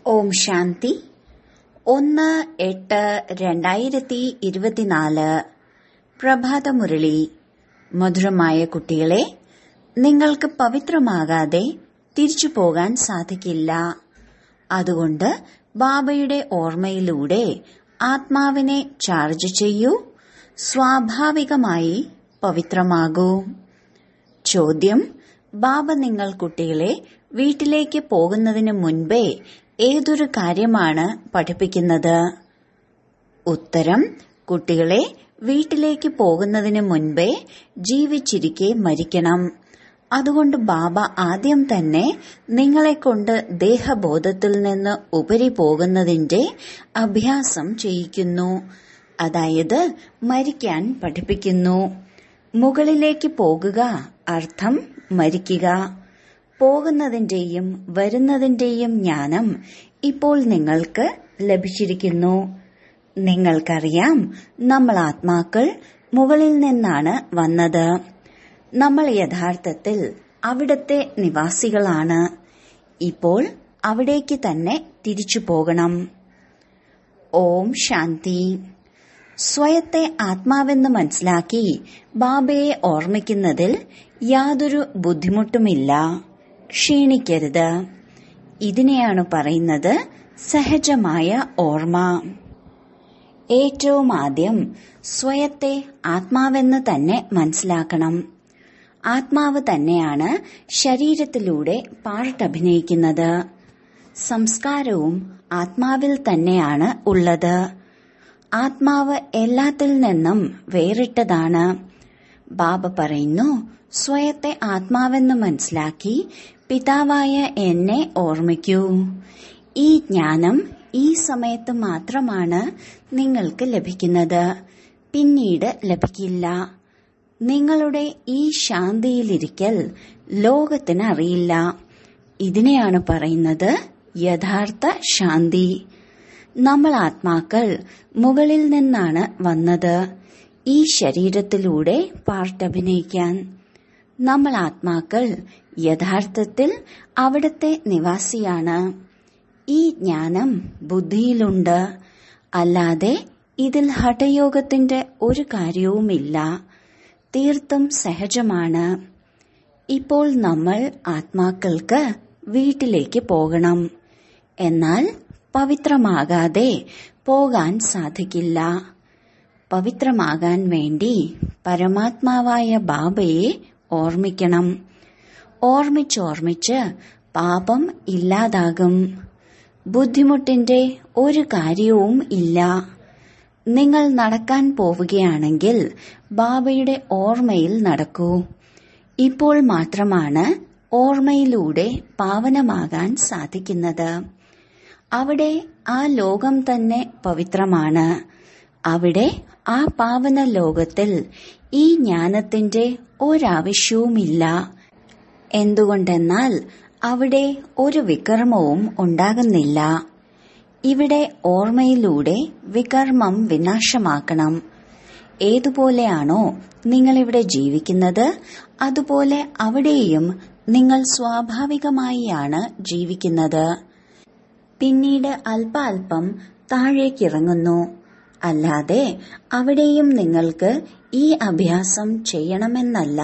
ഓം ശാന്തി ഒന്ന് എട്ട് രണ്ടായിരത്തി ഇരുപത്തിനാല് പ്രഭാതമുരളി മധുരമായ കുട്ടികളെ നിങ്ങൾക്ക് പവിത്രമാകാതെ തിരിച്ചു പോകാൻ സാധിക്കില്ല അതുകൊണ്ട് ബാബയുടെ ഓർമ്മയിലൂടെ ആത്മാവിനെ ചാർജ് ചെയ്യൂ സ്വാഭാവികമായി പവിത്രമാകൂ ചോദ്യം ബാബ നിങ്ങൾ കുട്ടികളെ വീട്ടിലേക്ക് പോകുന്നതിന് മുൻപേ ഏതൊരു കാര്യമാണ് പഠിപ്പിക്കുന്നത് ഉത്തരം കുട്ടികളെ വീട്ടിലേക്ക് പോകുന്നതിന് മുൻപേ ജീവിച്ചിരിക്കെ മരിക്കണം അതുകൊണ്ട് ബാബ ആദ്യം തന്നെ നിങ്ങളെക്കൊണ്ട് ദേഹബോധത്തിൽ നിന്ന് ഉപരി പോകുന്നതിന്റെ അഭ്യാസം ചെയ്യിക്കുന്നു അതായത് മരിക്കാൻ പഠിപ്പിക്കുന്നു മുകളിലേക്ക് പോകുക അർത്ഥം മരിക്കുക പോകുന്നതിന്റെയും വരുന്നതിന്റെയും ജ്ഞാനം ഇപ്പോൾ നിങ്ങൾക്ക് ലഭിച്ചിരിക്കുന്നു നിങ്ങൾക്കറിയാം നമ്മൾ ആത്മാക്കൾ മുകളിൽ നിന്നാണ് വന്നത് നമ്മൾ യഥാർത്ഥത്തിൽ അവിടത്തെ നിവാസികളാണ് ഇപ്പോൾ അവിടേക്ക് തന്നെ തിരിച്ചു പോകണം ഓം ശാന്തി സ്വയത്തെ ആത്മാവെന്ന് മനസ്സിലാക്കി ബാബയെ ഓർമ്മിക്കുന്നതിൽ യാതൊരു ബുദ്ധിമുട്ടുമില്ല ക്ഷീണിക്കരുത് ഇതിനെയാണ് പറയുന്നത് സഹജമായ ഓർമ്മ ഏറ്റവും ആദ്യം സ്വയത്തെ ആത്മാവെന്ന് തന്നെ മനസ്സിലാക്കണം ആത്മാവ് തന്നെയാണ് ശരീരത്തിലൂടെ പാർട്ടഭിനയിക്കുന്നത് സംസ്കാരവും ആത്മാവിൽ തന്നെയാണ് ഉള്ളത് ആത്മാവ് എല്ലാത്തിൽ നിന്നും വേറിട്ടതാണ് ബാബ പറയുന്നു സ്വയത്തെ ആത്മാവെന്ന് മനസ്സിലാക്കി പിതാവായ എന്നെ ഓർമ്മിക്കൂ ഈ ജ്ഞാനം ഈ സമയത്ത് മാത്രമാണ് നിങ്ങൾക്ക് ലഭിക്കുന്നത് പിന്നീട് ലഭിക്കില്ല നിങ്ങളുടെ ഈ ശാന്തിയിലിരിക്കൽ ലോകത്തിന് അറിയില്ല ഇതിനെയാണ് പറയുന്നത് യഥാർത്ഥ ശാന്തി നമ്മൾ ആത്മാക്കൾ മുകളിൽ നിന്നാണ് വന്നത് ഈ ശരീരത്തിലൂടെ പാർട്ടഭിനയിക്കാൻ നമ്മൾ ആത്മാക്കൾ യഥാർത്ഥത്തിൽ അവിടത്തെ നിവാസിയാണ് ഈ ജ്ഞാനം ബുദ്ധിയിലുണ്ട് അല്ലാതെ ഇതിൽ ഹഠയോഗത്തിന്റെ ഒരു കാര്യവുമില്ല തീർത്തും സഹജമാണ് ഇപ്പോൾ നമ്മൾ ആത്മാക്കൾക്ക് വീട്ടിലേക്ക് പോകണം എന്നാൽ പവിത്രമാകാതെ പോകാൻ സാധിക്കില്ല പവിത്രമാകാൻ വേണ്ടി പരമാത്മാവായ ബാബയെ ഓർമ്മിക്കണം ഓർമ്മിച്ചോർമ്മിച്ച് പാപം ഇല്ലാതാകും ബുദ്ധിമുട്ടിന്റെ ഒരു കാര്യവും ഇല്ല നിങ്ങൾ നടക്കാൻ പോവുകയാണെങ്കിൽ ബാബയുടെ ഓർമ്മയിൽ നടക്കൂ ഇപ്പോൾ മാത്രമാണ് ഓർമ്മയിലൂടെ പാവനമാകാൻ സാധിക്കുന്നത് അവിടെ ആ ലോകം തന്നെ പവിത്രമാണ് അവിടെ ആ പാവന ലോകത്തിൽ ഈ ജ്ഞാനത്തിന്റെ ഒരാവശ്യവുമില്ല എന്തുകൊണ്ടെന്നാൽ അവിടെ ഒരു വികർമ്മവും ഉണ്ടാകുന്നില്ല ഇവിടെ ഓർമ്മയിലൂടെ വികർമ്മം വിനാശമാക്കണം ഏതുപോലെയാണോ നിങ്ങളിവിടെ ജീവിക്കുന്നത് അതുപോലെ അവിടെയും നിങ്ങൾ സ്വാഭാവികമായിയാണ് ജീവിക്കുന്നത് പിന്നീട് അല്പ അല്പം താഴേക്കിറങ്ങുന്നു അല്ലാതെ അവിടെയും നിങ്ങൾക്ക് ഈ അഭ്യാസം ചെയ്യണമെന്നല്ല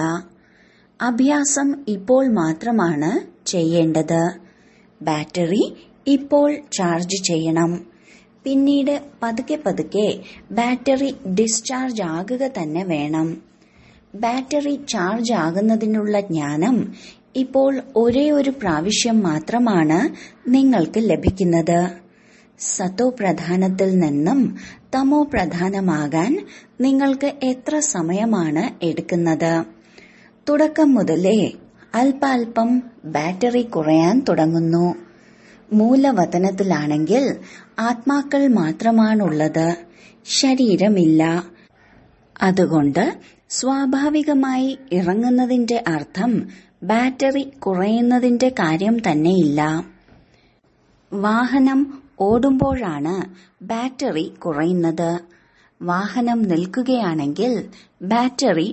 അഭ്യാസം ഇപ്പോൾ മാത്രമാണ് ചെയ്യേണ്ടത് ബാറ്ററി ഇപ്പോൾ ചാർജ് ചെയ്യണം പിന്നീട് പതുക്കെ പതുക്കെ ബാറ്ററി ഡിസ്ചാർജ് ആകുക തന്നെ വേണം ബാറ്ററി ചാർജ് ആകുന്നതിനുള്ള ജ്ഞാനം ഇപ്പോൾ ഒരേ ഒരു പ്രാവശ്യം മാത്രമാണ് നിങ്ങൾക്ക് ലഭിക്കുന്നത് സത്തോ പ്രധാനത്തിൽ നിന്നും തമോ പ്രധാനമാകാൻ നിങ്ങൾക്ക് എത്ര സമയമാണ് എടുക്കുന്നത് തുടക്കം മുതലേ അല്പാൽപം ബാറ്ററി കുറയാൻ തുടങ്ങുന്നു മൂലവതനത്തിലാണെങ്കിൽ ആത്മാക്കൾ മാത്രമാണുള്ളത് ശരീരമില്ല അതുകൊണ്ട് സ്വാഭാവികമായി ഇറങ്ങുന്നതിന്റെ അർത്ഥം ബാറ്ററി കുറയുന്നതിന്റെ കാര്യം തന്നെയില്ല വാഹനം ഓടുമ്പോഴാണ് ബാറ്ററി കുറയുന്നത് വാഹനം നിൽക്കുകയാണെങ്കിൽ ബാറ്ററി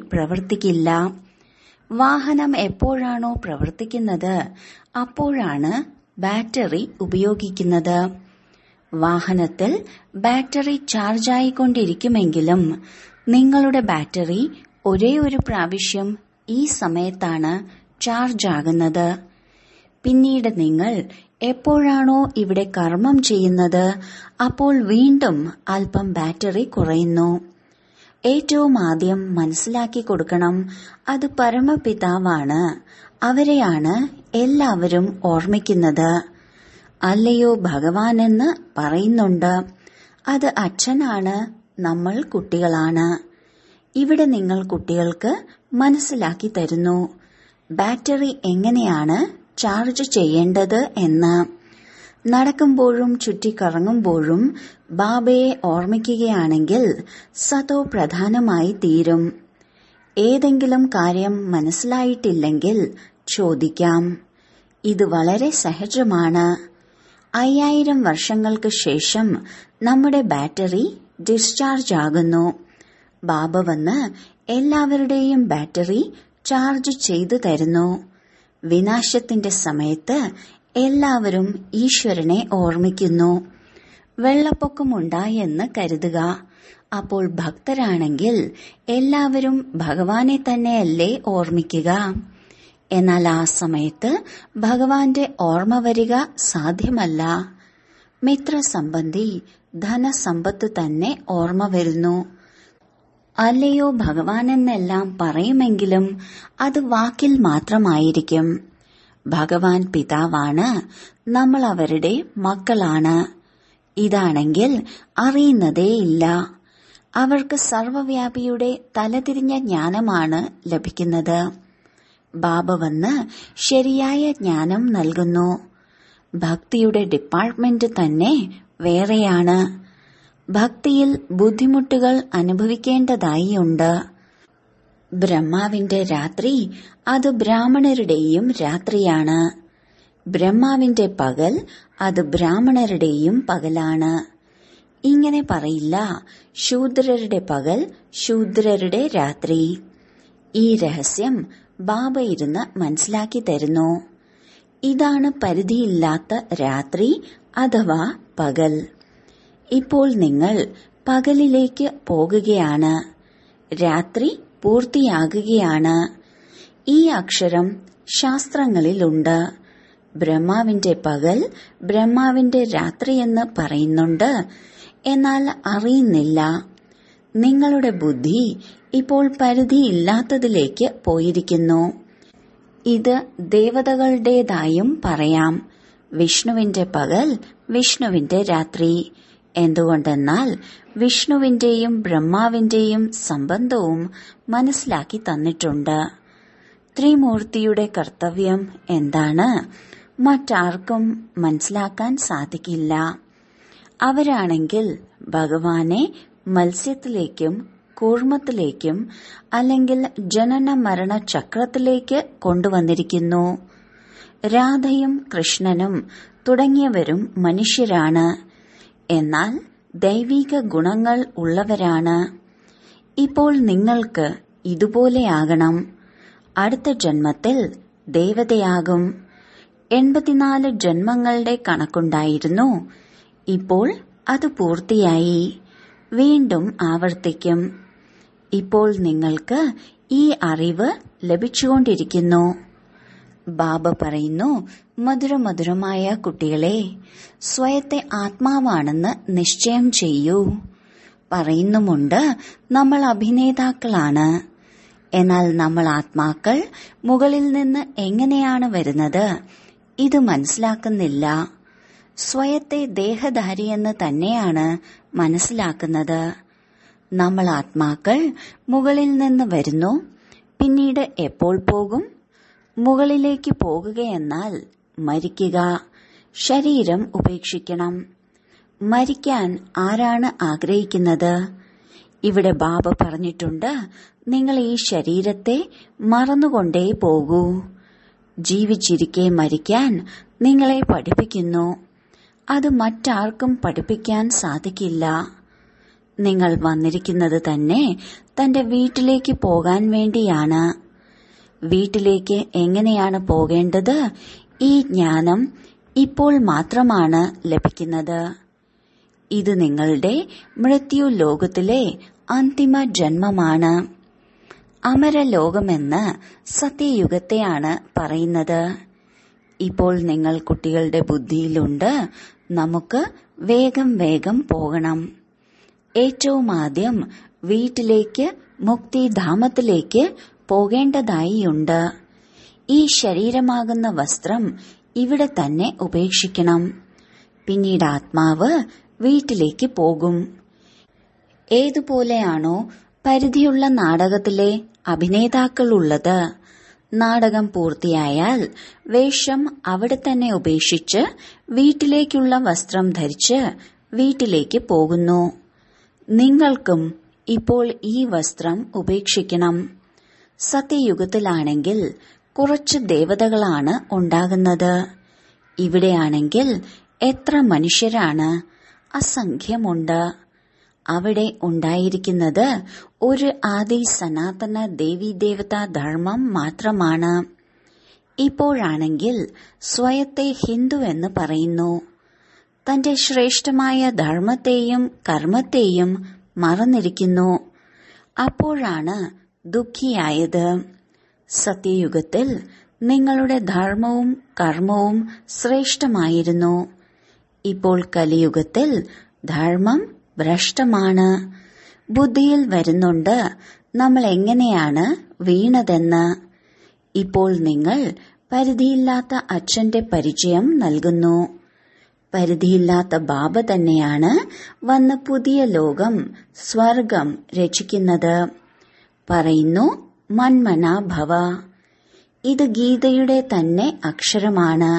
പ്രവർത്തിക്കില്ല വാഹനം എപ്പോഴാണോ പ്രവർത്തിക്കുന്നത് അപ്പോഴാണ് ബാറ്ററി ഉപയോഗിക്കുന്നത് വാഹനത്തിൽ ബാറ്ററി ചാർജായിക്കൊണ്ടിരിക്കുമെങ്കിലും നിങ്ങളുടെ ബാറ്ററി ഒരേ ഒരു പ്രാവശ്യം ഈ സമയത്താണ് ചാർജ് ആകുന്നത് പിന്നീട് നിങ്ങൾ എപ്പോഴാണോ ഇവിടെ കർമ്മം ചെയ്യുന്നത് അപ്പോൾ വീണ്ടും അല്പം ബാറ്ററി കുറയുന്നു ഏറ്റവും ആദ്യം മനസ്സിലാക്കി കൊടുക്കണം അത് പരമപിതാവാണ് അവരെയാണ് എല്ലാവരും ഓർമ്മിക്കുന്നത് അല്ലയോ ഭഗവാൻ എന്ന് പറയുന്നുണ്ട് അത് അച്ഛനാണ് നമ്മൾ കുട്ടികളാണ് ഇവിടെ നിങ്ങൾ കുട്ടികൾക്ക് മനസ്സിലാക്കി തരുന്നു ബാറ്ററി എങ്ങനെയാണ് ചാർജ് ചെയ്യേണ്ടത് എന്ന് നടക്കുമ്പോഴും ചുറ്റിക്കറങ്ങുമ്പോഴും ബാബയെ ഓർമ്മിക്കുകയാണെങ്കിൽ സതോ പ്രധാനമായി തീരും ഏതെങ്കിലും കാര്യം മനസ്സിലായിട്ടില്ലെങ്കിൽ ചോദിക്കാം ഇത് വളരെ സഹജമാണ് അയ്യായിരം വർഷങ്ങൾക്ക് ശേഷം നമ്മുടെ ബാറ്ററി ഡിസ്ചാർജ് ആകുന്നു ബാബ വന്ന് എല്ലാവരുടെയും ബാറ്ററി ചാർജ് ചെയ്തു തരുന്നു വിനാശത്തിന്റെ സമയത്ത് എല്ലാവരും ഈശ്വരനെ ഓർമ്മിക്കുന്നു വെള്ളപ്പൊക്കമുണ്ടായെന്ന് കരുതുക അപ്പോൾ ഭക്തരാണെങ്കിൽ എല്ലാവരും ഭഗവാനെ തന്നെയല്ലേ ഓർമ്മിക്കുക എന്നാൽ ആ സമയത്ത് ഭഗവാന്റെ ഓർമ്മ വരിക സാധ്യമല്ല മിത്രസംബന്ധി ധനസമ്പത്ത് തന്നെ ഓർമ്മ വരുന്നു അല്ലയോ ഭഗവാനെന്നെല്ലാം പറയുമെങ്കിലും അത് വാക്കിൽ മാത്രമായിരിക്കും ഭഗവാൻ പിതാവാണ് നമ്മൾ അവരുടെ മക്കളാണ് ഇതാണെങ്കിൽ അറിയുന്നതേയില്ല അവർക്ക് സർവവ്യാപിയുടെ തലതിരിഞ്ഞ ജ്ഞാനമാണ് ലഭിക്കുന്നത് ബാബ വന്ന് ശരിയായ ജ്ഞാനം നൽകുന്നു ഭക്തിയുടെ ഡിപ്പാർട്ട്മെന്റ് തന്നെ വേറെയാണ് ഭക്തിയിൽ ബുദ്ധിമുട്ടുകൾ അനുഭവിക്കേണ്ടതായി ഉണ്ട് ബ്രഹ്മാവിന്റെ രാത്രി അത് ബ്രാഹ്മണരുടെയും രാത്രിയാണ് ബ്രഹ്മാവിന്റെ പകൽ അത് ബ്രാഹ്മണരുടെയും പകലാണ് ഇങ്ങനെ പറയില്ല ശൂദ്രരുടെ പകൽ ശൂദ്രരുടെ രാത്രി ഈ രഹസ്യം ബാബ ഇരുന്ന് മനസ്സിലാക്കി തരുന്നു ഇതാണ് പരിധിയില്ലാത്ത രാത്രി അഥവാ പകൽ ഇപ്പോൾ നിങ്ങൾ പകലിലേക്ക് പോകുകയാണ് രാത്രി പൂർത്തിയാകുകയാണ് ഈ അക്ഷരം ശാസ്ത്രങ്ങളിലുണ്ട് ബ്രഹ്മാവിന്റെ പകൽ ബ്രഹ്മാവിന്റെ രാത്രിയെന്ന് പറയുന്നുണ്ട് എന്നാൽ അറിയുന്നില്ല നിങ്ങളുടെ ബുദ്ധി ഇപ്പോൾ പരിധിയില്ലാത്തതിലേക്ക് പോയിരിക്കുന്നു ഇത് ദേവതകളുടേതായും പറയാം വിഷ്ണുവിന്റെ പകൽ വിഷ്ണുവിന്റെ രാത്രി എന്തുകൊണ്ടെന്നാൽ വിഷ്ണുവിന്റെയും ബ്രഹ്മാവിന്റെയും സംബന്ധവും മനസ്സിലാക്കി തന്നിട്ടുണ്ട് ത്രിമൂർത്തിയുടെ കർത്തവ്യം എന്താണ് മറ്റാർക്കും മനസ്സിലാക്കാൻ സാധിക്കില്ല അവരാണെങ്കിൽ ഭഗവാനെ മത്സ്യത്തിലേക്കും കൂർമ്മത്തിലേക്കും അല്ലെങ്കിൽ ജനന മരണ ചക്രത്തിലേക്ക് കൊണ്ടുവന്നിരിക്കുന്നു രാധയും കൃഷ്ണനും തുടങ്ങിയവരും മനുഷ്യരാണ് എന്നാൽ ദൈവിക ഗുണങ്ങൾ ഉള്ളവരാണ് ഇപ്പോൾ നിങ്ങൾക്ക് ഇതുപോലെയാകണം അടുത്ത ജന്മത്തിൽ ദേവതയാകും എൺപത്തിനാല് ജന്മങ്ങളുടെ കണക്കുണ്ടായിരുന്നു ഇപ്പോൾ അത് പൂർത്തിയായി വീണ്ടും ആവർത്തിക്കും ഇപ്പോൾ നിങ്ങൾക്ക് ഈ അറിവ് ലഭിച്ചുകൊണ്ടിരിക്കുന്നു ബാബ പറയുന്നു മധുരമധുരമായ കുട്ടികളെ സ്വയത്തെ ആത്മാവാണെന്ന് നിശ്ചയം ചെയ്യൂ പറയുന്നുമുണ്ട് നമ്മൾ അഭിനേതാക്കളാണ് എന്നാൽ നമ്മൾ ആത്മാക്കൾ മുകളിൽ നിന്ന് എങ്ങനെയാണ് വരുന്നത് ഇത് മനസ്സിലാക്കുന്നില്ല സ്വയത്തെ ദേഹധാരിയെന്ന് തന്നെയാണ് മനസ്സിലാക്കുന്നത് നമ്മൾ ആത്മാക്കൾ മുകളിൽ നിന്ന് വരുന്നു പിന്നീട് എപ്പോൾ പോകും മുകളിലേക്ക് പോകുകയെന്നാൽ മരിക്കുക ശരീരം ഉപേക്ഷിക്കണം മരിക്കാൻ ആരാണ് ആഗ്രഹിക്കുന്നത് ഇവിടെ ബാബ പറഞ്ഞിട്ടുണ്ട് നിങ്ങൾ ഈ ശരീരത്തെ മറന്നുകൊണ്ടേ പോകൂ ജീവിച്ചിരിക്കെ മരിക്കാൻ നിങ്ങളെ പഠിപ്പിക്കുന്നു അത് മറ്റാർക്കും പഠിപ്പിക്കാൻ സാധിക്കില്ല നിങ്ങൾ വന്നിരിക്കുന്നത് തന്നെ തന്റെ വീട്ടിലേക്ക് പോകാൻ വേണ്ടിയാണ് വീട്ടിലേക്ക് എങ്ങനെയാണ് പോകേണ്ടത് ഈ ജ്ഞാനം ഇപ്പോൾ മാത്രമാണ് ലഭിക്കുന്നത് ഇത് നിങ്ങളുടെ മൃത്യു ലോകത്തിലെ അന്തിമ ജന്മമാണ് അമരലോകമെന്ന് സത്യയുഗത്തെയാണ് പറയുന്നത് ഇപ്പോൾ നിങ്ങൾ കുട്ടികളുടെ ബുദ്ധിയിലുണ്ട് നമുക്ക് വേഗം വേഗം പോകണം ഏറ്റവും ആദ്യം വീട്ടിലേക്ക് മുക്തിധാമത്തിലേക്ക് പോകേണ്ടതായിയുണ്ട് ഈ ശരീരമാകുന്ന വസ്ത്രം ഇവിടെ തന്നെ ഉപേക്ഷിക്കണം പിന്നീട് ആത്മാവ് വീട്ടിലേക്ക് പോകും ഏതുപോലെയാണോ പരിധിയുള്ള നാടകത്തിലെ അഭിനേതാക്കളുള്ളത് നാടകം പൂർത്തിയായാൽ വേഷം അവിടെ തന്നെ ഉപേക്ഷിച്ച് വീട്ടിലേക്കുള്ള വസ്ത്രം ധരിച്ച് വീട്ടിലേക്ക് പോകുന്നു നിങ്ങൾക്കും ഇപ്പോൾ ഈ വസ്ത്രം ഉപേക്ഷിക്കണം സത്യയുഗത്തിലാണെങ്കിൽ കുറച്ച് ദേവതകളാണ് ഉണ്ടാകുന്നത് ഇവിടെയാണെങ്കിൽ എത്ര മനുഷ്യരാണ് അസംഖ്യമുണ്ട് അവിടെ ഉണ്ടായിരിക്കുന്നത് ഒരു ആദി സനാതന ദേവീദേവതാ ധർമ്മം മാത്രമാണ് ഇപ്പോഴാണെങ്കിൽ സ്വയത്തെ ഹിന്ദു എന്ന് പറയുന്നു തന്റെ ശ്രേഷ്ഠമായ ധർമ്മത്തെയും കർമ്മത്തെയും മറന്നിരിക്കുന്നു അപ്പോഴാണ് ദുഃഖിയായത് സത്യയുഗത്തിൽ നിങ്ങളുടെ ധർമ്മവും കർമ്മവും ശ്രേഷ്ഠമായിരുന്നു ഇപ്പോൾ കലിയുഗത്തിൽ ധർമ്മം ഭ്രഷ്ടമാണ് ബുദ്ധിയിൽ വരുന്നുണ്ട് നമ്മൾ എങ്ങനെയാണ് വീണതെന്ന് ഇപ്പോൾ നിങ്ങൾ പരിധിയില്ലാത്ത അച്ഛന്റെ പരിചയം നൽകുന്നു പരിധിയില്ലാത്ത ബാബ തന്നെയാണ് വന്ന് പുതിയ ലോകം സ്വർഗം രചിക്കുന്നത് പറയുന്നു മന്മന ഭവ ഇത് ഗീതയുടെ തന്നെ അക്ഷരമാണ്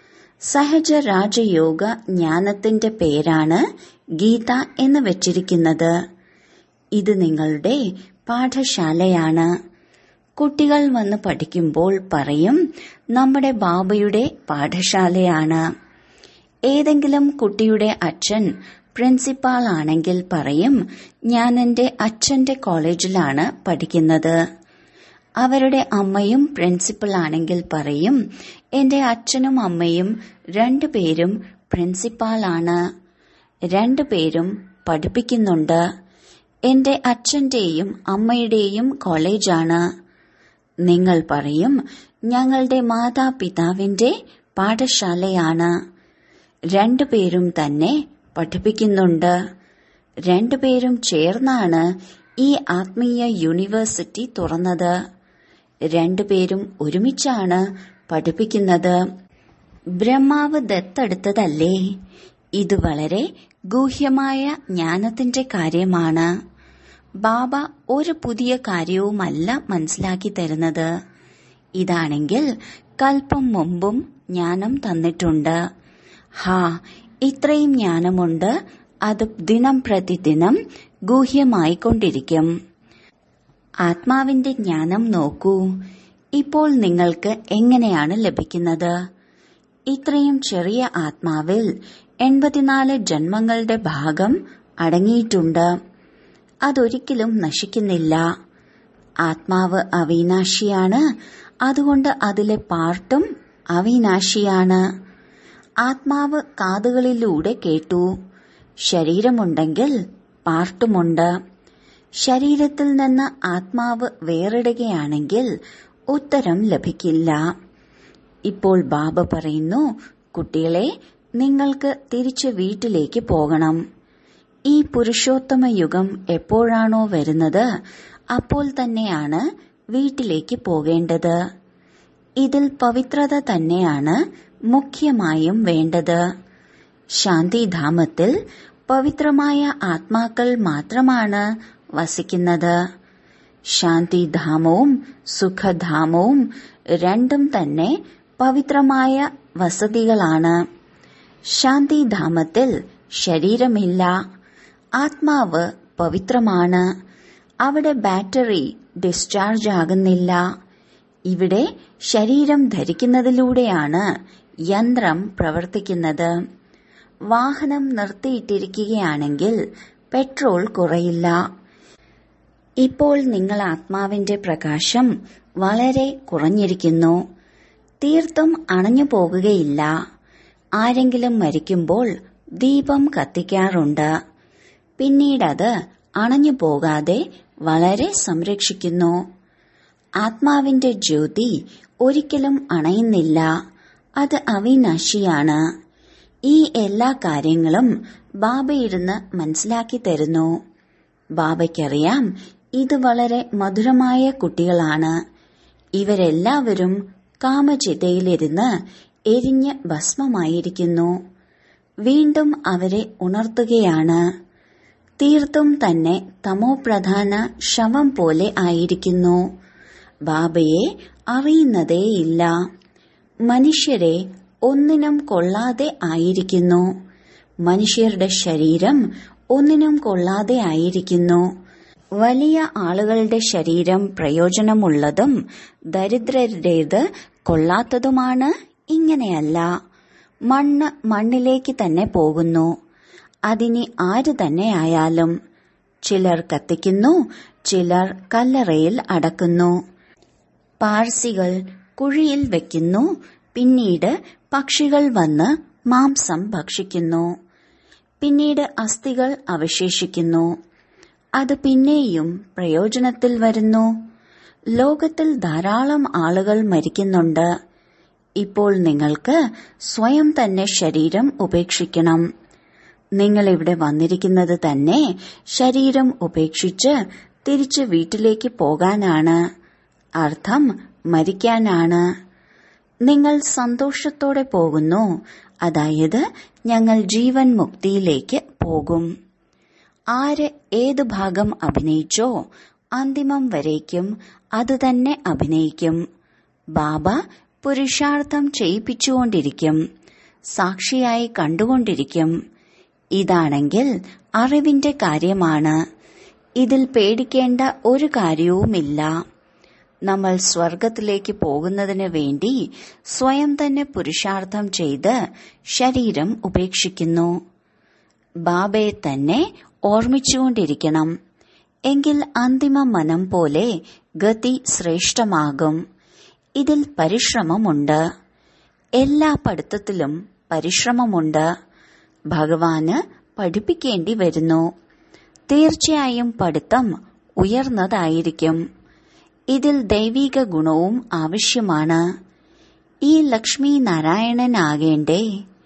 സഹജ രാജയോഗ ജ്ഞാനത്തിന്റെ പേരാണ് ഗീത എന്ന് വെച്ചിരിക്കുന്നത് ഇത് നിങ്ങളുടെ പാഠശാലയാണ് കുട്ടികൾ വന്ന് പഠിക്കുമ്പോൾ പറയും നമ്മുടെ ബാബയുടെ പാഠശാലയാണ് ഏതെങ്കിലും കുട്ടിയുടെ അച്ഛൻ പ്രിൻസിപ്പാൾ ആണെങ്കിൽ പറയും ഞാൻ എന്റെ അച്ഛന്റെ കോളേജിലാണ് പഠിക്കുന്നത് അവരുടെ അമ്മയും പ്രിൻസിപ്പൽ ആണെങ്കിൽ പറയും എന്റെ അച്ഛനും അമ്മയും രണ്ടുപേരും പ്രിൻസിപ്പാളാണ് രണ്ടുപേരും പഠിപ്പിക്കുന്നുണ്ട് എന്റെ അച്ഛന്റെയും അമ്മയുടെയും കോളേജാണ് നിങ്ങൾ പറയും ഞങ്ങളുടെ മാതാപിതാവിന്റെ പാഠശാലയാണ് രണ്ടുപേരും തന്നെ പഠിപ്പിക്കുന്നുണ്ട് രണ്ടുപേരും ചേർന്നാണ് ഈ ആത്മീയ യൂണിവേഴ്സിറ്റി തുറന്നത് രണ്ടുപേരും ഒരുമിച്ചാണ് പഠിപ്പിക്കുന്നത് ബ്രഹ്മാവ് ദത്തെടുത്തതല്ലേ ഇത് വളരെ ഗൂഹ്യമായ ജ്ഞാനത്തിന്റെ കാര്യമാണ് ബാബ ഒരു പുതിയ കാര്യവുമല്ല മനസ്സിലാക്കി തരുന്നത് ഇതാണെങ്കിൽ കൽപ്പം മുമ്പും ജ്ഞാനം തന്നിട്ടുണ്ട് ഹാ ഇത്രയും ജ്ഞാനമുണ്ട് അത് ദിനം പ്രതിദിനം ഗൂഹ്യമായിക്കൊണ്ടിരിക്കും ആത്മാവിന്റെ ജ്ഞാനം നോക്കൂ ഇപ്പോൾ നിങ്ങൾക്ക് എങ്ങനെയാണ് ലഭിക്കുന്നത് ഇത്രയും ചെറിയ ആത്മാവിൽ എൺപത്തിനാല് ജന്മങ്ങളുടെ ഭാഗം അടങ്ങിയിട്ടുണ്ട് അതൊരിക്കലും നശിക്കുന്നില്ല ആത്മാവ് അവിനാശിയാണ് അതുകൊണ്ട് അതിലെ പാർട്ടും അവിനാശിയാണ് ആത്മാവ് കാതുകളിലൂടെ കേട്ടു ശരീരമുണ്ടെങ്കിൽ പാർട്ടുമുണ്ട് ശരീരത്തിൽ നിന്ന് ആത്മാവ് വേറിടുകയാണെങ്കിൽ ഉത്തരം ലഭിക്കില്ല ഇപ്പോൾ ബാബ പറയുന്നു കുട്ടികളെ നിങ്ങൾക്ക് തിരിച്ച് വീട്ടിലേക്ക് പോകണം ഈ പുരുഷോത്തമ യുഗം എപ്പോഴാണോ വരുന്നത് അപ്പോൾ തന്നെയാണ് വീട്ടിലേക്ക് പോകേണ്ടത് ഇതിൽ പവിത്രത തന്നെയാണ് മുഖ്യമായും വേണ്ടത് ശാന്തിധാമത്തിൽ പവിത്രമായ ആത്മാക്കൾ മാത്രമാണ് വസിക്കുന്നത് ശാന്തിധാമവും സുഖധാമവും രണ്ടും തന്നെ പവിത്രമായ വസതികളാണ് ശാന്തിധാമത്തിൽ ശരീരമില്ല ആത്മാവ് പവിത്രമാണ് അവിടെ ബാറ്ററി ഡിസ്ചാർജ് ആകുന്നില്ല ഇവിടെ ശരീരം ധരിക്കുന്നതിലൂടെയാണ് യന്ത്രം പ്രവർത്തിക്കുന്നത് വാഹനം നിർത്തിയിട്ടിരിക്കുകയാണെങ്കിൽ പെട്രോൾ കുറയില്ല ഇപ്പോൾ നിങ്ങൾ ആത്മാവിന്റെ പ്രകാശം വളരെ കുറഞ്ഞിരിക്കുന്നു തീർത്തും അണഞ്ഞു പോകുകയില്ല ആരെങ്കിലും മരിക്കുമ്പോൾ ദീപം കത്തിക്കാറുണ്ട് പിന്നീടത് അണഞ്ഞു പോകാതെ വളരെ സംരക്ഷിക്കുന്നു ആത്മാവിന്റെ ജ്യോതി ഒരിക്കലും അണയുന്നില്ല അത് അവിനാശിയാണ് ഈ എല്ലാ കാര്യങ്ങളും ബാബ ഇരുന്ന് മനസ്സിലാക്കി തരുന്നു ബാബയ്ക്കറിയാം ഇത് വളരെ മധുരമായ കുട്ടികളാണ് ഇവരെല്ലാവരും കാമചിതയിലിരുന്ന് എരിഞ്ഞ് ഭസ്മമായിരിക്കുന്നു വീണ്ടും അവരെ ഉണർത്തുകയാണ് തീർത്തും തന്നെ തമോപ്രധാന ശവം പോലെ ആയിരിക്കുന്നു ബാബയെ അറിയുന്നതേയില്ല മനുഷ്യരെ ഒന്നിനും കൊള്ളാതെ ആയിരിക്കുന്നു മനുഷ്യരുടെ ശരീരം ഒന്നിനും കൊള്ളാതെ ആയിരിക്കുന്നു വലിയ ആളുകളുടെ ശരീരം പ്രയോജനമുള്ളതും ദരിദ്രരുടേത് കൊള്ളാത്തതുമാണ് ഇങ്ങനെയല്ല മണ്ണ് മണ്ണിലേക്ക് തന്നെ പോകുന്നു അതിനി ആര് തന്നെ ആയാലും ചിലർ കത്തിക്കുന്നു ചിലർ കല്ലറയിൽ അടക്കുന്നു പാഴ്സികൾ കുഴിയിൽ വെക്കുന്നു പിന്നീട് പക്ഷികൾ വന്ന് മാംസം ഭക്ഷിക്കുന്നു പിന്നീട് അസ്ഥികൾ അവശേഷിക്കുന്നു അത് പിന്നെയും പ്രയോജനത്തിൽ വരുന്നു ലോകത്തിൽ ധാരാളം ആളുകൾ മരിക്കുന്നുണ്ട് ഇപ്പോൾ നിങ്ങൾക്ക് സ്വയം തന്നെ ശരീരം ഉപേക്ഷിക്കണം നിങ്ങൾ ഇവിടെ വന്നിരിക്കുന്നത് തന്നെ ശരീരം ഉപേക്ഷിച്ച് തിരിച്ച് വീട്ടിലേക്ക് പോകാനാണ് അർത്ഥം മരിക്കാനാണ് നിങ്ങൾ സന്തോഷത്തോടെ പോകുന്നു അതായത് ഞങ്ങൾ ജീവൻ മുക്തിയിലേക്ക് പോകും ആര് ഏത് ഭാഗം അഭിനയിച്ചോ അന്തിമം വരേക്കും അത് തന്നെ അഭിനയിക്കും ബാബ പുരുഷാർത്ഥം ചെയ്യിപ്പിച്ചുകൊണ്ടിരിക്കും സാക്ഷിയായി കണ്ടുകൊണ്ടിരിക്കും ഇതാണെങ്കിൽ അറിവിന്റെ കാര്യമാണ് ഇതിൽ പേടിക്കേണ്ട ഒരു കാര്യവുമില്ല നമ്മൾ സ്വർഗത്തിലേക്ക് പോകുന്നതിന് വേണ്ടി സ്വയം തന്നെ പുരുഷാർത്ഥം ചെയ്ത് ശരീരം ഉപേക്ഷിക്കുന്നു ബാബയെ തന്നെ ഓർമ്മിച്ചുകൊണ്ടിരിക്കണം എങ്കിൽ അന്തിമ മനം പോലെ ഗതി ശ്രേഷ്ഠമാകും ഇതിൽ പരിശ്രമമുണ്ട് എല്ലാ പഠിത്തത്തിലും പരിശ്രമമുണ്ട് ഭഗവാന് പഠിപ്പിക്കേണ്ടി വരുന്നു തീർച്ചയായും പഠിത്തം ഉയർന്നതായിരിക്കും ഇതിൽ ദൈവിക ഗുണവും ആവശ്യമാണ് ഈ ലക്ഷ്മി നാരായണനാകേണ്ടേ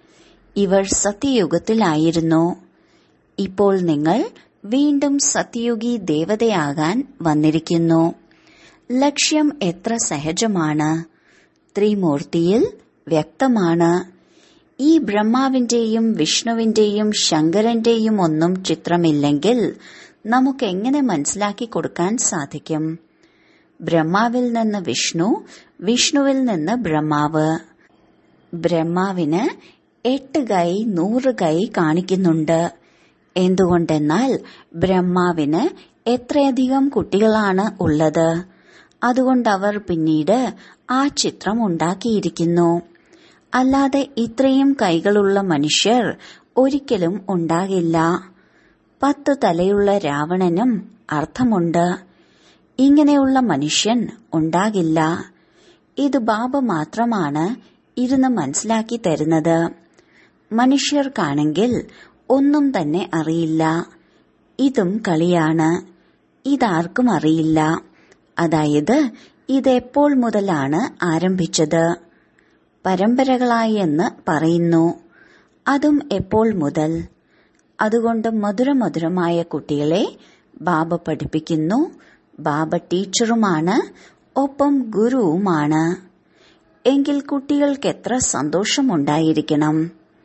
ഇവർ സത്യയുഗത്തിലായിരുന്നു ഇപ്പോൾ നിങ്ങൾ വീണ്ടും സത്യയുഗി ദേവതയാകാൻ വന്നിരിക്കുന്നു ലക്ഷ്യം എത്ര സഹജമാണ് ത്രിമൂർത്തിയിൽ വ്യക്തമാണ് ഈ ബ്രഹ്മാവിന്റെയും വിഷ്ണുവിന്റെയും ശങ്കരന്റെയും ഒന്നും ചിത്രമില്ലെങ്കിൽ നമുക്ക് എങ്ങനെ മനസ്സിലാക്കി കൊടുക്കാൻ സാധിക്കും ബ്രഹ്മാവിൽ നിന്ന് വിഷ്ണു വിഷ്ണുവിൽ നിന്ന് ബ്രഹ്മാവ് ബ്രഹ്മാവിന് എട്ട് കൈ നൂറ് കൈ കാണിക്കുന്നുണ്ട് എന്തുകൊണ്ടെന്നാൽ ബ്രഹ്മാവിന് എത്രയധികം കുട്ടികളാണ് ഉള്ളത് അതുകൊണ്ട് അവർ പിന്നീട് ആ ചിത്രം ഉണ്ടാക്കിയിരിക്കുന്നു അല്ലാതെ ഇത്രയും കൈകളുള്ള മനുഷ്യർ ഒരിക്കലും ഉണ്ടാകില്ല പത്ത് തലയുള്ള രാവണനും അർത്ഥമുണ്ട് ഇങ്ങനെയുള്ള മനുഷ്യൻ ഉണ്ടാകില്ല ഇത് ബാബ മാത്രമാണ് ഇരുന്ന് മനസ്സിലാക്കി തരുന്നത് മനുഷ്യർക്കാണെങ്കിൽ ഒന്നും തന്നെ അറിയില്ല ഇതും കളിയാണ് ഇതാർക്കും അറിയില്ല അതായത് ഇതെപ്പോൾ മുതലാണ് ആരംഭിച്ചത് പരമ്പരകളായി എന്ന് പറയുന്നു അതും എപ്പോൾ മുതൽ അതുകൊണ്ട് മധുരമധുരമായ കുട്ടികളെ ബാബ പഠിപ്പിക്കുന്നു ബാബ ടീച്ചറുമാണ് ഒപ്പം ഗുരുവുമാണ് എങ്കിൽ കുട്ടികൾക്ക് എത്ര സന്തോഷമുണ്ടായിരിക്കണം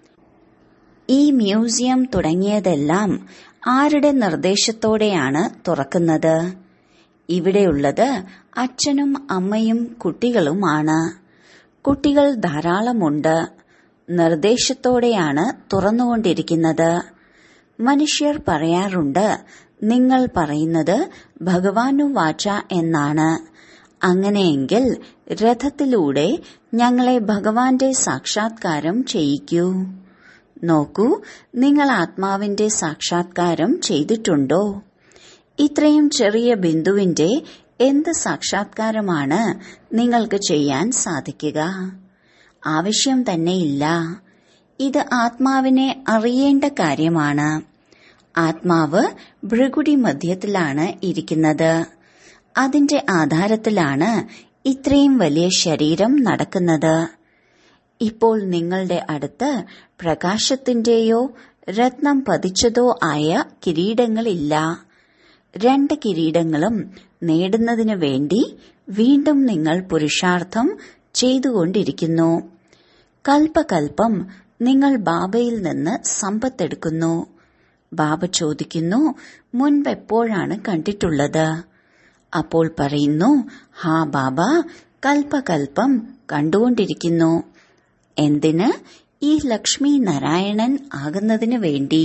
ഈ മ്യൂസിയം തുടങ്ങിയതെല്ലാം ആരുടെ നിർദ്ദേശത്തോടെയാണ് തുറക്കുന്നത് ഇവിടെയുള്ളത് അച്ഛനും അമ്മയും കുട്ടികളുമാണ് കുട്ടികൾ ധാരാളമുണ്ട് നിർദ്ദേശത്തോടെയാണ് തുറന്നുകൊണ്ടിരിക്കുന്നത് മനുഷ്യർ പറയാറുണ്ട് നിങ്ങൾ പറയുന്നത് ഭഗവാനു വാച എന്നാണ് അങ്ങനെയെങ്കിൽ രഥത്തിലൂടെ ഞങ്ങളെ ഭഗവാന്റെ സാക്ഷാത്കാരം ചെയ്യിക്കൂ നോക്കൂ നിങ്ങൾ ആത്മാവിന്റെ സാക്ഷാത്കാരം ചെയ്തിട്ടുണ്ടോ ഇത്രയും ചെറിയ ബിന്ദുവിന്റെ എന്ത് സാക്ഷാത്കാരമാണ് നിങ്ങൾക്ക് ചെയ്യാൻ സാധിക്കുക ആവശ്യം തന്നെയില്ല ഇത് ആത്മാവിനെ അറിയേണ്ട കാര്യമാണ് ആത്മാവ് ഭൃഗുടി മധ്യത്തിലാണ് ഇരിക്കുന്നത് അതിന്റെ ആധാരത്തിലാണ് ഇത്രയും വലിയ ശരീരം നടക്കുന്നത് ഇപ്പോൾ നിങ്ങളുടെ അടുത്ത് പ്രകാശത്തിന്റെയോ രത്നം പതിച്ചതോ ആയ കിരീടങ്ങളില്ല രണ്ട് കിരീടങ്ങളും നേടുന്നതിനു വേണ്ടി വീണ്ടും നിങ്ങൾ പുരുഷാർത്ഥം ചെയ്തുകൊണ്ടിരിക്കുന്നു കൽപ്പകൽപ്പം നിങ്ങൾ ബാബയിൽ നിന്ന് സമ്പത്തെടുക്കുന്നു ബാബ ചോദിക്കുന്നു മുൻപെപ്പോഴാണ് കണ്ടിട്ടുള്ളത് അപ്പോൾ പറയുന്നു ഹാ ബാബ കൽപ്പകൽപ്പം കണ്ടുകൊണ്ടിരിക്കുന്നു എന്തിന് ഈ ലക്ഷ്മി നാരായണൻ ആകുന്നതിന് വേണ്ടി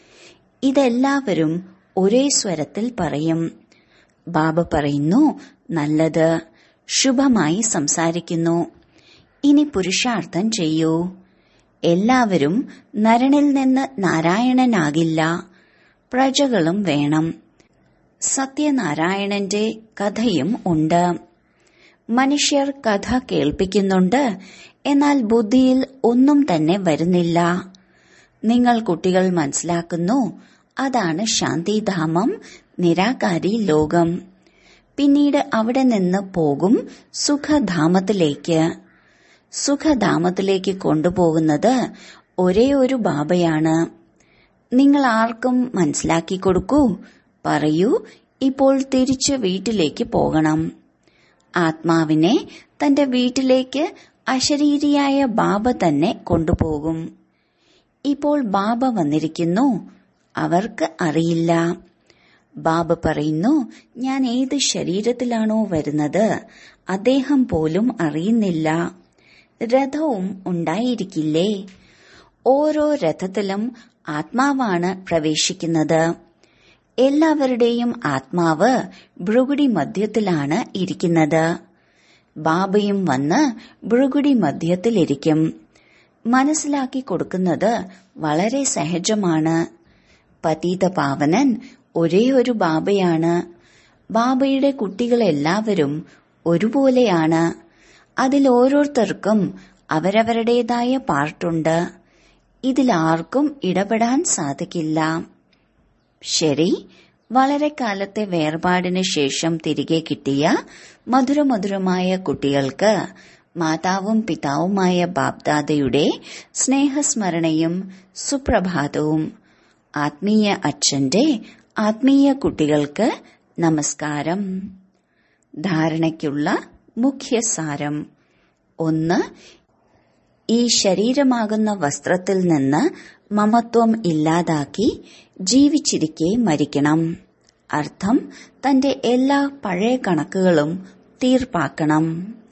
ഇതെല്ലാവരും ഒരേ സ്വരത്തിൽ പറയും ബാബ പറയുന്നു നല്ലത് ശുഭമായി സംസാരിക്കുന്നു ഇനി പുരുഷാർത്ഥം ചെയ്യൂ എല്ലാവരും നരനിൽ നിന്ന് നാരായണനാകില്ല പ്രജകളും വേണം സത്യനാരായണന്റെ കഥയും ഉണ്ട് മനുഷ്യർ കഥ കേൾപ്പിക്കുന്നുണ്ട് എന്നാൽ ബുദ്ധിയിൽ ഒന്നും തന്നെ വരുന്നില്ല നിങ്ങൾ കുട്ടികൾ മനസ്സിലാക്കുന്നു അതാണ് ശാന്തിധാമം നിരാകാരി ലോകം പിന്നീട് അവിടെ നിന്ന് പോകും സുഖധാമത്തിലേക്ക് സുഖധാമത്തിലേക്ക് കൊണ്ടുപോകുന്നത് ഒരേ ഒരു ബാബയാണ് നിങ്ങൾ ആർക്കും മനസ്സിലാക്കി കൊടുക്കൂ പറയൂ ഇപ്പോൾ തിരിച്ച് വീട്ടിലേക്ക് പോകണം ആത്മാവിനെ തന്റെ വീട്ടിലേക്ക് അശരീരിയായ ബാബ തന്നെ കൊണ്ടുപോകും ഇപ്പോൾ ബാബ വന്നിരിക്കുന്നു അവർക്ക് അറിയില്ല ബാബ പറയുന്നു ഞാൻ ഏത് ശരീരത്തിലാണോ വരുന്നത് അദ്ദേഹം പോലും അറിയുന്നില്ല രഥവും ഉണ്ടായിരിക്കില്ലേ ഓരോ രഥത്തിലും ആത്മാവാണ് പ്രവേശിക്കുന്നത് എല്ലാവരുടെയും ആത്മാവ് ഭൃഗുടി മധ്യത്തിലാണ് ഇരിക്കുന്നത് ബാബയും വന്ന് ഭൃഗുടി മധ്യത്തിലിരിക്കും മനസ്സിലാക്കി കൊടുക്കുന്നത് വളരെ സഹജമാണ് പതീത പാവനൻ ഒരേ ഒരു ബാബയാണ് ബാബയുടെ കുട്ടികളെല്ലാവരും ഒരുപോലെയാണ് അതിൽ ഓരോരുത്തർക്കും അവരവരുടേതായ പാർട്ടുണ്ട് ഇതിലാർക്കും ഇടപെടാൻ സാധിക്കില്ല ശരി വളരെ കാലത്തെ വേർപാടിന് ശേഷം തിരികെ കിട്ടിയ മധുരമധുരമായ കുട്ടികൾക്ക് മാതാവും പിതാവുമായ ബാബ്ദാദയുടെ സ്നേഹസ്മരണയും സുപ്രഭാതവും ആത്മീയ അച്ഛന്റെ ആത്മീയ കുട്ടികൾക്ക് നമസ്കാരം ധാരണയ്ക്കുള്ള മുഖ്യസാരം ഒന്ന് ഈ ശരീരമാകുന്ന വസ്ത്രത്തിൽ നിന്ന് മമത്വം ഇല്ലാതാക്കി ജീവിച്ചിരിക്കെ മരിക്കണം അർത്ഥം തന്റെ എല്ലാ പഴയ കണക്കുകളും തീർപ്പാക്കണം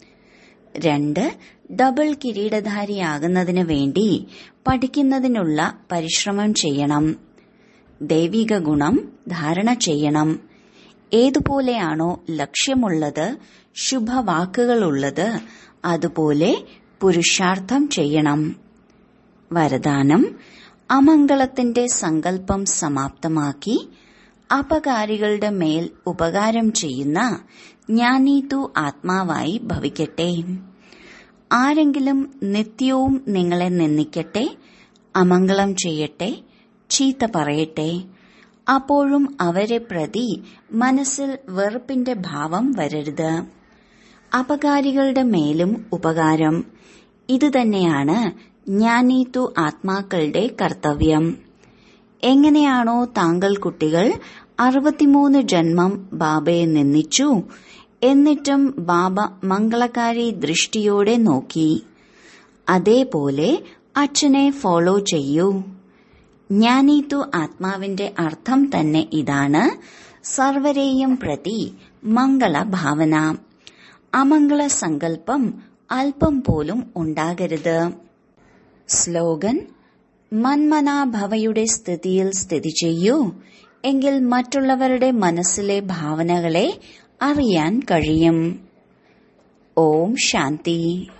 രണ്ട് ഡബിൾ കിരീടധാരിയാകുന്നതിന് വേണ്ടി പഠിക്കുന്നതിനുള്ള പരിശ്രമം ചെയ്യണം ദൈവിക ഗുണം ധാരണ ചെയ്യണം ഏതുപോലെയാണോ ലക്ഷ്യമുള്ളത് ശുഭവാക്കുകളുള്ളത് അതുപോലെ പുരുഷാർത്ഥം ചെയ്യണം വരദാനം അമംഗളത്തിന്റെ സങ്കല്പം സമാപ്തമാക്കി അപകാരികളുടെ മേൽ ഉപകാരം ചെയ്യുന്ന ജ്ഞാനീതു ആത്മാവായി ഭവിക്കട്ടെ ആരെങ്കിലും നിത്യവും നിങ്ങളെ നിന്ദിക്കട്ടെ അമംഗളം ചെയ്യട്ടെ ചീത്ത പറയട്ടെ അപ്പോഴും അവരെ പ്രതി മനസ്സിൽ വെറുപ്പിന്റെ ഭാവം വരരുത് അപകാരികളുടെ മേലും ഉപകാരം ഇതുതന്നെയാണ് ജ്ഞാനീതു ആത്മാക്കളുടെ കർത്തവ്യം എങ്ങനെയാണോ താങ്കൾ കുട്ടികൾ അറുപത്തിമൂന്ന് ജന്മം ബാബയെ നിന്ദിച്ചു എന്നിട്ടും ബാബ മംഗളകാരി ദൃഷ്ടിയോടെ നോക്കി അതേപോലെ അച്ഛനെ ഫോളോ ചെയ്യൂ ജ്ഞാനീതു ആത്മാവിന്റെ അർത്ഥം തന്നെ ഇതാണ് സർവരെയും പ്രതി മംഗളഭാവന അമംഗള സങ്കല്പം അല്പം പോലും ഉണ്ടാകരുത് സ്ലോഗൻ മന്മനാഭവയുടെ സ്ഥിതിയിൽ സ്ഥിതി ചെയ്യൂ എങ്കിൽ മറ്റുള്ളവരുടെ മനസ്സിലെ ഭാവനകളെ അറിയാൻ കഴിയും ഓം ശാന്തി